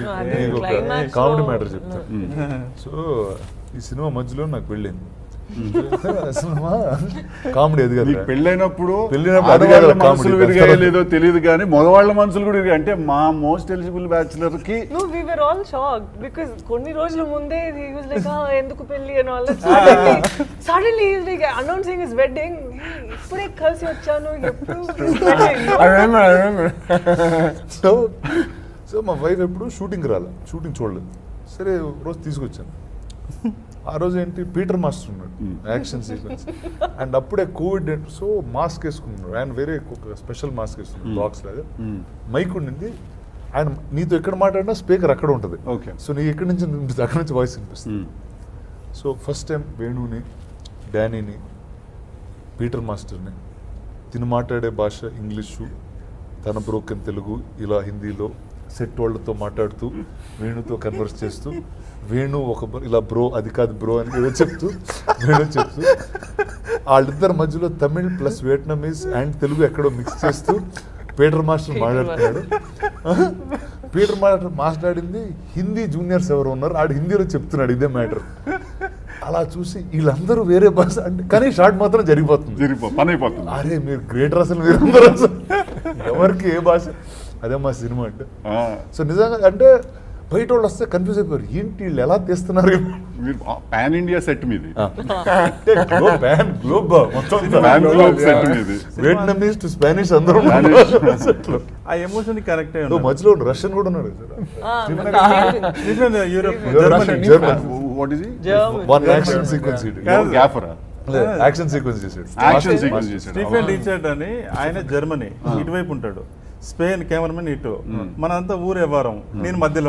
అది మీకు ఒక climax కామెడీ లో- మ్యాటర్ చెప్తాను సో ఈ సినిమా మధ్యలో నాకు పెళ్ళింది సినిమా కామెడీ అది కదా నీకు పెళ్ళైనప్పుడు పెళ్ళైనప్పుడు అది ఆడవాళ్ళ కాదు మనసులు comedy. విరిగాయో లేదో తెలియదు కానీ మగవాళ్ళ మనసులు కూడా విరిగాయి అంటే మా మోస్ట్ ఎలిజిబుల్ బ్యాచులర్ కి No, we were all shocked because కొన్ని రోజుల ముందే he was like, ah, ఎందుకు పెళ్లి and all that. Suddenly, suddenly he's like announcing his wedding. Hey, ఇప్పుడే కలిసి వచ్చాను ఎప్పుడు his wedding. I remember, I remember. So so మా వైఫ్ ఎప్పుడు షూటింగ్ రాలే షూటింగ్ చూడలేదు సరే ఒక రోజు తీసుకొచ్చాను ఆ రోజు ఏంటి పీటర్ మాస్టర్ ఉన్నాడు యాక్షన్ సీక్వెన్స్ అండ్ అప్పుడే కోవిడ్ సో మాస్క్ వేసుకున్నాడు ఆయన వేరే ఒక స్పెషల్ మాస్క్ వేసుకున్నాడు బాక్స్ లాగా మైక్ ఉండింది ఆయన నీతో ఎక్కడ మాట్లాడినా స్పీకర్ అక్కడ ఉంటుంది Okay. సో నీ ఎక్కడి నుంచి వినిపిస్తుంది అక్కడ నుంచి వాయిస్ వినిపిస్తుంది సో ఫస్ట్ టైం వేణుని డానీని పీటర్ మాస్టర్ని తిను మాట్లాడే భాష ఇంగ్లీషు తన బ్రోకెన్ తెలుగు ఇలా హిందీలో సెట్ వాళ్ళతో మాట్లాడుతూ వేణుతో కన్వర్స్ చేస్తూ వేణు ఒక bro- ఇలా బ్రో అది కాదు బ్రో అని ఏదో చెప్తూ వేణు చెప్తూ వాళ్ళిద్దరి మధ్యలో Tamil plus Vietnamese and Telugu ఎక్కడో మిక్స్ చేస్తూ పీటర్ మాస్టర్ మాట్లాడుతున్నాడు పీటర్ మాస్టర్ మాట్లాడింది హిందీ జూనియర్స్ ఎవరు ఉన్నారు ఆడు హిందీలో చెప్తున్నాడు ఇదే మ్యాటర్ అలా చూసి వీళ్ళందరూ వేరే భాష అంటే కానీ షార్ట్ మాత్రం జరిగిపోతుంది జరిగిపో పని అయిపోతుంది అరే మీరు గ్రేటర్ అసలు మీరందరూ అసలు ఎవరికి ఏ భాష అదే మా సినిమా అంటే ఆ, సో నిజంగా అంటే బయట వాళ్ళు వస్తే కన్ఫ్యూజ్ అయిపోయారు ఏంటి వీళ్ళు ఎలా తీస్తున్నారు మీరు పాన్ ఇండియా సెట్ మీది అంటే గ్లోబ్ బ్యాన్ గ్లోబ్ మొత్తం పాన్ గ్లోబ్ సెట్ మీది వియట్నమీస్ టు స్పానిష్ అందరూ Spanish. ఆ ఎమోషన్ కరెక్టే ఓ, మధ్యలో రష్యన్ కూడా ఉన్నాడు Ah, different Europe Russian Germany German what is German. One action sequence గ్యాఫరా యాక్షన్ సీక్వెన్స్ చేసాడు యాక్షన్ సీక్వెన్స్ చేశాడు స్టీఫెన్ రిచర్డ్ అని ఆయన జర్మనీ ఇటువైపు ఉంటాడు స్పెయిన్ కెమెరామెన్ ఇటు మనంతా ఊరు వ్యవహారం నేను మధ్యలో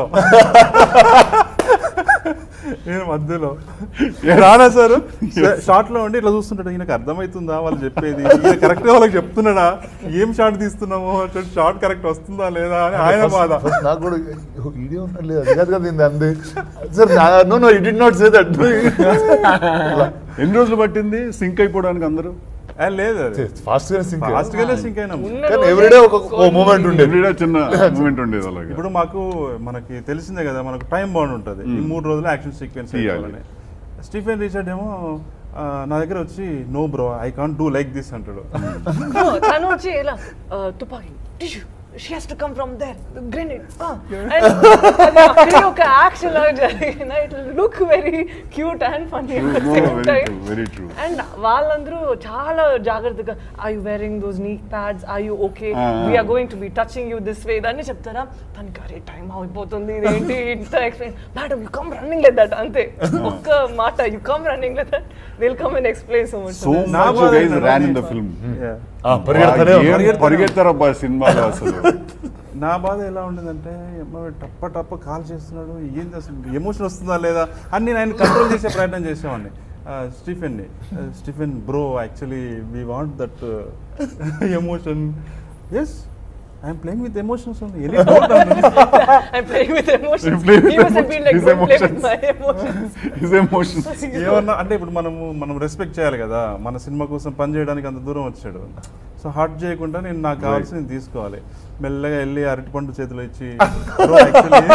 నేను మధ్యలో రానా సార్ షార్ట్ లో ఉండి ఇట్లా చూస్తుంటాడు ఈయనకు అర్థమవుతుందా వాళ్ళు చెప్పేది ఈయన కరెక్ట్ వాళ్ళకి చెప్తున్నాడా ఏం షార్ట్ తీస్తున్నాము షార్ట్ కరెక్ట్ వస్తుందా లేదా అని ఆయన బాధ ఫస్ట్ నాకు కూడా వీడియో ఉన్నాడు లేదు అది కాదు కదా ఇది అంది sir no no it did not say that ఎన్ని రోజులు పట్టింది సింక్ అయిపోవడానికి అందరూ ఆ, లేదు అది ఫాస్ట్ గా సింక్ ఫాస్ట్ గానే సింక్ అయినాం ఉన్న కానీ రోజే ఎవ్రీడే ఒక కొన్ని- మూమెంట్ ఉండేది ఎవ్రీడే చిన్న మూమెంట్ ఉండేది అలాగే ఇప్పుడు మాకు మనకి తెలిసిందే కదా మనకు టైం బాండ్ ఉంటుంది ఈ మూడు రోజులు యాక్షన్ సీక్వెన్స్ తీయాలి. స్టీఫెన్ రిచర్డ్ ఏమో ఆ, నా దగ్గర వచ్చి no bro I can't do like this అంటాడు No, తను వచ్చి ఇలా uh, తుపాకీ tissue she has to come from there grenade and ఒక యాక్షన్ లాగా జరిగిన it look very cute and funny very true very true and వాళ్ళందరూ చాలా జాగ్రత్తగా I you wearing those knee pads I you okay Ah. We're going to be touching you this way ఇదన్నీ చెప్తారా తనకి అరే టైం అయిపోతుంది ఇదేంటి ఇంత explain madam you come running let that అంతే ఒక్క మాట you come running let that will come and explain so much so నా మచ్ బాధ గైస్ ఏంటంటే ర్యాన్ ఇన్ ద ఫిల్మ్ పరిగెడతానే ఉన్నారు. పరిగెత్తారబ్బా సినిమాలో అసలు నా బాధ ఎలా ఉండేదంటే అమ్మ టప్ప టప్ప కాల్ చేస్తున్నాడు ఏంది అసలు ఎమోషన్ వస్తుందా లేదా అని నేను ఆయన కంట్రోల్ చేసే ప్రయత్నం చేసేవాడిని స్టీఫెన్ని Stephen bro actually we want that emotion yes I'm playing with emotions any I'm playing with emotions. You play with he must have been like, his don't play with emotions. my emotions. His emotions ఏమన్నా అంటే ఇప్పుడు మనము మనం respect చేయాలి కదా మన cinema కోసం పని చేయడానికి అంత దూరం వచ్చాడు సో హర్ట్ చేయకుండా నేను నాకు కావాల్సింది నేను తీసుకోవాలి మెల్లగా వెళ్ళి అరటిపండు చేతిలో ఇచ్చి "Bro, actually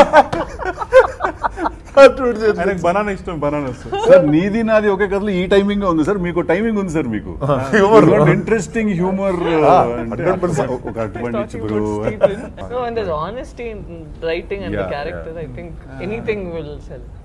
ఆయనకు బనానా ఇష్టం బనానాస్ సార్ నీది నాది ఒకే కథలో ఈ టైమింగ్ ఉంది సార్ మీకు టైమింగ్ ఉంది సార్ మీకు Humor. ఇంట్రెస్టింగ్ హ్యూమర్ Ah, అంటే 100%. ఒక అటువంటి ఇచ్చి Talking bro about Stephen. No, and there's honesty in writing and Yeah, the character. I think anything will sell.